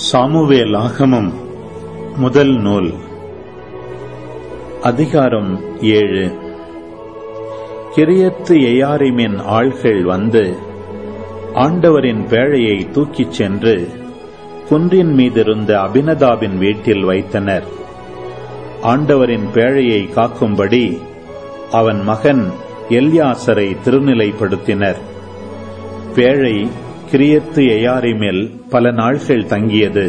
Samuel ஆகமம் முதல் நூல் அதிகாரம் ஏழு கிரியத்து எயாரிமின் ஆள்கள் வந்து ஆண்டவரின் பேழையை தூக்கிச் சென்று குன்றின் மீதிருந்த அபினதாபின் வீட்டில் வைத்தனர் ஆண்டவரின் பேழையை காக்கும்படி அவன் மகன் எல்யாசரை திருநிலைப்படுத்தினர் பேழை கிரியத்து எயாரிமில் பல நாள்கள் தங்கியது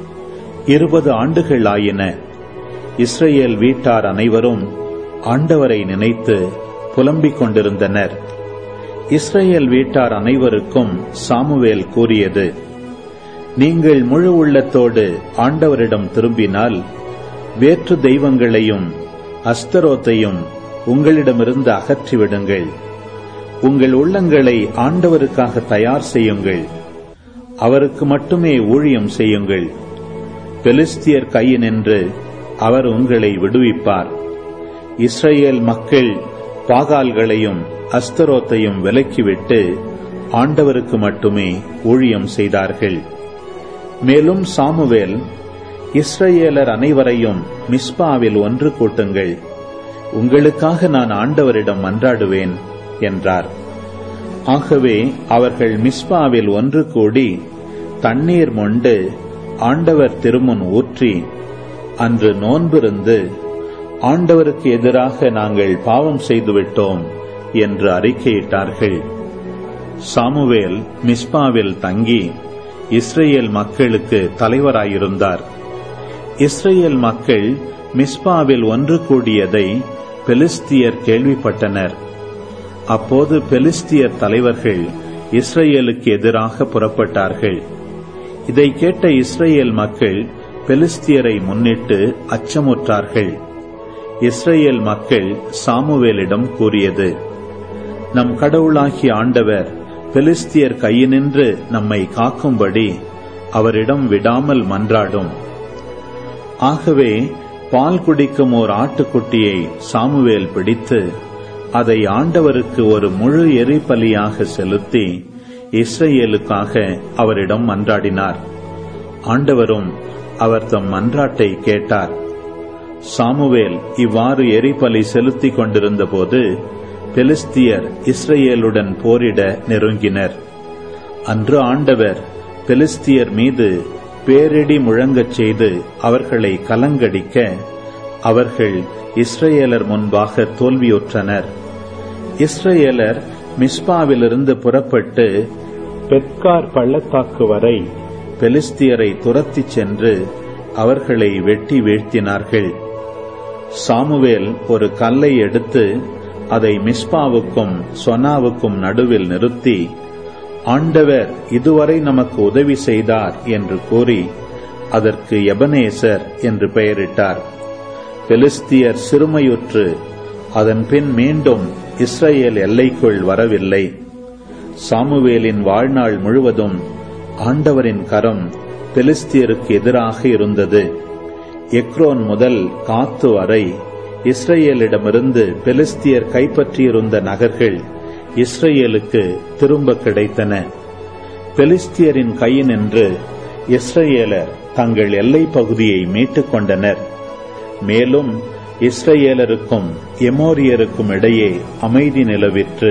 இருபது ஆண்டுகள் ஆயின இஸ்ரேல் வீட்டார் அனைவரும் ஆண்டவரை நினைத்து புலம்பிக் கொண்டிருந்தனர் இஸ்ரேல் வீட்டார் அனைவருக்கும் சாமுவேல் கூறியது நீங்கள் முழு உள்ளத்தோடு ஆண்டவரிடம் திரும்பினால் வேற்று தெய்வங்களையும் அஸ்தரோத்தையும் உங்களிடமிருந்து அகற்றிவிடுங்கள் உங்கள் உள்ளங்களை ஆண்டவருக்காக தயார் செய்யுங்கள் அவருக்கு மட்டுமே ஊழியம் செய்யுங்கள் பெலிஸ்தியர் கையினின்று அவர் உங்களை விடுவிப்பார் இஸ்ரேல் மக்கள் பாகால்களையும் அஸ்தரோத்தையும் விலக்கிவிட்டு ஆண்டவருக்கு மட்டுமே ஊழியம் செய்தார்கள் மேலும் சாமுவேல் இஸ்ரேலர் அனைவரையும் மிஸ்பாவில் ஒன்று கூட்டுங்கள் உங்களுக்காக நான் ஆண்டவரிடம் மன்றாடுவேன் என்றார் ஆகவே அவர்கள் மிஸ்பாவில் ஒன்று கூடி தண்ணீர் மொண்டு ஆண்டவர் திருமுன் ஊற்றி அன்று நோன்பிருந்து ஆண்டவருக்கு எதிராக நாங்கள் பாவம் செய்துவிட்டோம் என்று அறிக்கையிட்டார்கள் சாமுவேல் மிஸ்பாவில் தங்கி இஸ்ரேல் மக்களுக்கு தலைவராயிருந்தார் இஸ்ரேல் மக்கள் மிஸ்பாவில் ஒன்று கூடியதை பெலிஸ்தியர் கேள்விப்பட்டனர் அப்போது பெலிஸ்தியர் தலைவர்கள் இஸ்ரேலுக்கு எதிராக புறப்பட்டார்கள் இதை கேட்ட இஸ்ரேல் மக்கள் பெலிஸ்தியரை முன்னிட்டு அச்சமுற்றார்கள் இஸ்ரேல் மக்கள் சாமுவேலிடம் கூறியது நம் கடவுளாகிய ஆண்டவர் பெலிஸ்தியர் கையினின்று நம்மை காக்கும்படி அவரிடம் விடாமல் மன்றாடும் ஆகவே பால் குடிக்கும் ஓர் ஆட்டுக்குட்டியை சாமுவேல் பிடித்து அதை ஆண்டவருக்கு ஒரு முழு எரிபலியாக செலுத்தி இஸ்ரேலுக்காக அவரிடம் மன்றாடினார் ஆண்டவரும் அவர் தம் மன்றாட்டை கேட்டார் சாமுவேல் இவ்வாறு எரிபலி செலுத்திக் கொண்டிருந்த போது பெலிஸ்தியர் இஸ்ரேலுடன் போரிட நெருங்கினர் அன்று ஆண்டவர் பெலிஸ்தியர் மீது பேரிடி முழங்கச் செய்து அவர்களை கலங்கடிக்க அவர்கள் இஸ்ரேலர் முன்பாக தோல்வியுற்றனர் இஸ்ரேலர் மிஸ்பாவிலிருந்து புறப்பட்டு பெட்கார் பள்ளத்தாக்கு வரை பெலிஸ்தியரை துரத்திச் சென்று அவர்களை வெட்டி வீழ்த்தினார்கள் சாமுவேல் ஒரு கல்லை எடுத்து அதை மிஸ்பாவுக்கும் சொனாவுக்கும் நடுவில் நிறுத்தி ஆண்டவர் இதுவரை நமக்கு உதவி செய்தார் என்று கூறி அதற்கு எபனேசர் என்று பெயரிட்டார் பெலிஸ்தியர் சிறுமையுற்று அதன் பின் மீண்டும் இஸ்ரேல் எல்லைக்குள் வரவில்லை சாமுவேலின் வாழ்நாள் முழுவதும் ஆண்டவரின் கரம் பெலிஸ்தியருக்கு எதிராக இருந்தது எக்ரோன் முதல் காத்து வரை இஸ்ரேலிடமிருந்து பெலிஸ்தியர் கைப்பற்றியிருந்த நகர்கள் இஸ்ரேலுக்கு திரும்ப கிடைத்தன பெலிஸ்தியரின் கையினின்று இஸ்ரேலர் தங்கள் எல்லை பகுதியை மீட்டுக் கொண்டனர் மேலும் இஸ்ரேலருக்கும் எமோரியருக்கும் இடையே அமைதி நிலவிற்று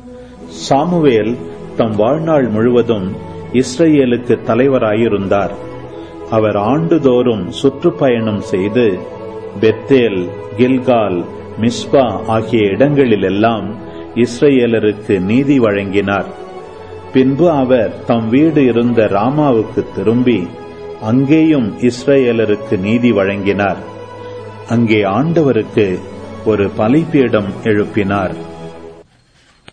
சாமுவேல் தம் வாழ்நாள் முழுவதும் இஸ்ரேலுக்கு தலைவராயிருந்தார் அவர் ஆண்டுதோறும் சுற்றுப்பயணம் செய்து பெத்தேல் கில்கால் மிஸ்பா ஆகிய இடங்களிலெல்லாம் இஸ்ரேலருக்கு நீதி வழங்கினார் பின்பு அவர் தம் வீடு இருந்த ராமாவுக்கு திரும்பி அங்கேயும் இஸ்ரேலருக்கு நீதி வழங்கினார் அங்கே ஆண்டவருக்கு ஒரு பலிபீடம் எழுப்பினார்